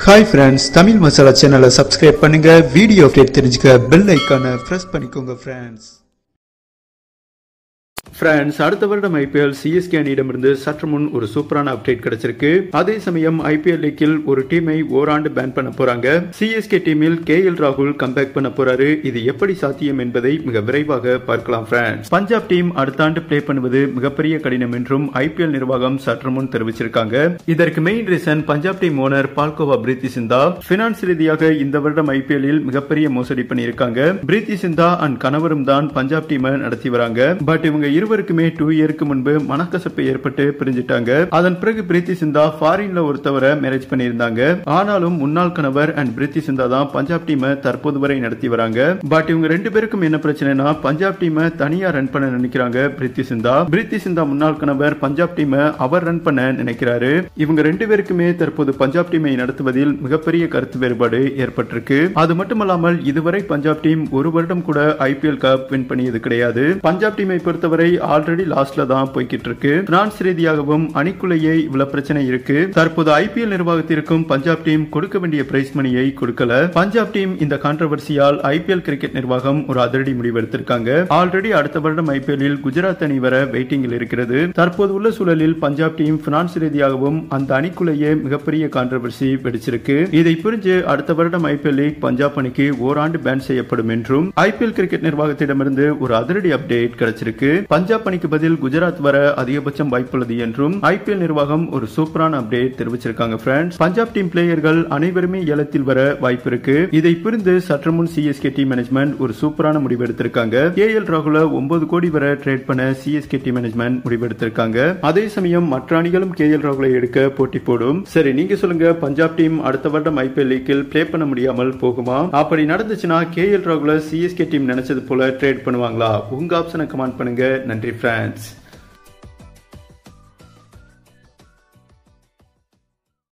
hi friends Tamil masala சேனலை subscribe பண்ணுங்க video update தெரிஞ்சுக்க பெல் ஐக்கானை ப்ரெஸ் பண்ணிக்கோங்க ஃப்ரெண்ட்ஸ் ஃப்ரெண்ட்ஸ் அடுத்த வருடம் ஐபிஎல் சிஎஸ்கே அணியிடமிருந்து சற்று முன் ஒரு சூப்பரான அப்டேட் கிடைச்சிருக்கு அதே சமயம் ஐபிஎல் லீக்கில் ஒரு டீமை ஓராண்டு பேன் பண்ண போறாங்க சிஎஸ்கே டீமில் கே எல் ராகுல் கம்பேக் பண்ண போறாரு இது எப்படி சாத்தியம் என்பதை மிக விரைவாக பார்க்கலாம் ஃப்ரெண்ட்ஸ் பஞ்சாப் டீம் அடுத்த ஆண்டு பிளே பண்ணுவது மிகப்பெரிய கடினம் என்றும் ஐபிஎல் நிர்வாகம் சற்று முன் தெரிவிச்சிருக்காங்க இதற்கு main reason Punjab team owner பால்கோவா பிரீத்தி சிந்தா பினான்ஸ் ரீதியாக இந்த வருடம் ஐபிஎல்லில் மிகப்பெரிய மோசடி பண்ணியிருக்காங்க பிரீத்தி சிந்தா அண்ட் கணவரும் தான் பஞ்சாப் டீமை நடத்தி வராங்க பட் இவங்க இருவருக்குமே டூ இயருக்கு முன்பு மனக்கசப்பு ஏற்பட்டு பிரிஞ்சிட்டாங்க அதன் பிறகு பிரீத்தி சிந்தா ஃபாரின்ல ஒருத்தவரை மேரேஜ் பண்ணியிருந்தாங்க ஆனாலும் முன்னாள் கணவர் அண்ட் பிரீத்தி சிந்தா தான் பஞ்சாப் டீமை தற்போது வரை நடத்தி வராங்க பட் இவங்க ரெண்டு பேருக்கும் என்ன பிரச்சனைனா பஞ்சாப் டீமை தனியா ரன் பண்ண நினைக்கிறாங்க பிரீத்தி சிந்தா பிரீத்தி சிந்தா முன்னாள் கணவர் பஞ்சாப் டீமை அவர் ரன் பண்ண நினைக்கிறாரு இவங்க ரெண்டு பேருக்குமே தற்போது பஞ்சாப் டீமை நடத்துவதில் மிகப்பெரிய கருத்து வேறுபாடு ஏற்பட்டிருக்கு அது மட்டுமல்லாமல் இதுவரை பஞ்சாப் டீம் ஒரு வருடம் கூட ஐபிஎல் கப் வின் பண்ணியது கிடையாது பஞ்சாப் டீமை பொறுத்தவரை ஆல்ரெடி லாஸ்ட்ல தான் போய்கிட்டு இருக்கு பிரான்ஸ் ரீதியாகவும் அணிக்குள்ளேயே இவ்வளவு பிரச்சனை இருக்கு தற்போது ஐபிஎல் நிர்வாகத்திற்கும் பஞ்சாப் டீம் கொடுக்க வேண்டிய பிரைஸ் மணியை கொடுக்கல பஞ்சாப் டீம் இந்த கான்ட்ரவர்சியால் ஐபிஎல் கிரிக்கெட் நிர்வாகம் ஒரு அதிரடி முடிவு எடுத்திருக்காங்க ஆல்ரெடி அடுத்த வருடம் ஐபிஎல்லில் குஜராத் அணி வர வெயிட்டிங்கில் இருக்கிறது தற்போது உள்ள சூழலில் பஞ்சாப் டீம் பினான்ஸ் ரீதியாகவும் அந்த அணிக்குள்ளேயே மிகப்பெரிய கான்ட்ரவர்சி வெடிச்சிருக்கு இதை புரிஞ்சு அடுத்த வருடம் ஐபிஎல் லீக் பஞ்சாப் அணிக்கு ஓராண்டு பேன் செய்யப்படும் என்றும் ஐபிஎல் கிரிக்கெட் நிர்வாகத்திடமிருந்து ஒரு அதிரடி அப்டேட் கிடைச்சிருக்கு பஞ்சாப் அணிக்கு பதில் குஜராத் வர அதிகபட்சம் வாய்ப்புள்ளது என்றும் ஐபிஎல் நிர்வாகம் ஒரு சூப்பரான அப்டேட் தெரிவிச்சிருக்காங்க ஃப்ரெண்ட்ஸ் பஞ்சாப் டீம் பிளேயர்கள் அனைவருமே ஏலத்தில் வர வாய்ப்பு இருக்கு இதை புரிந்து சற்று முன் சிஎஸ்கே டீம் மேனேஜ்மெண்ட் ஒரு சூப்பரான முடிவு எடுத்திருக்காங்க கே எல் ராகுல ஒன்பது கோடி வரை ட்ரேட் பண்ண சிஎஸ்கே டீம் மேனேஜ்மெண்ட் முடிவு எடுத்திருக்காங்க அதே சமயம் மற்ற அணிகளும் கே எல் ராகுலை எடுக்க போட்டி போடும் சரி நீங்க சொல்லுங்க பஞ்சாப் டீம் அடுத்த வருடம் ஐபிஎல் லீக்கில் பிளே பண்ண முடியாமல் போகுமா அப்படி நடந்துச்சுன்னா கே எல் ராகுல சிஎஸ்கே டீம் நினைச்சது போல ட்ரேட் பண்ணுவாங்களா உங்க ஆப்ஷனை கமெண்ட் பண்ணுங்க நன்றி ஃப்ரெண்ட்ஸ்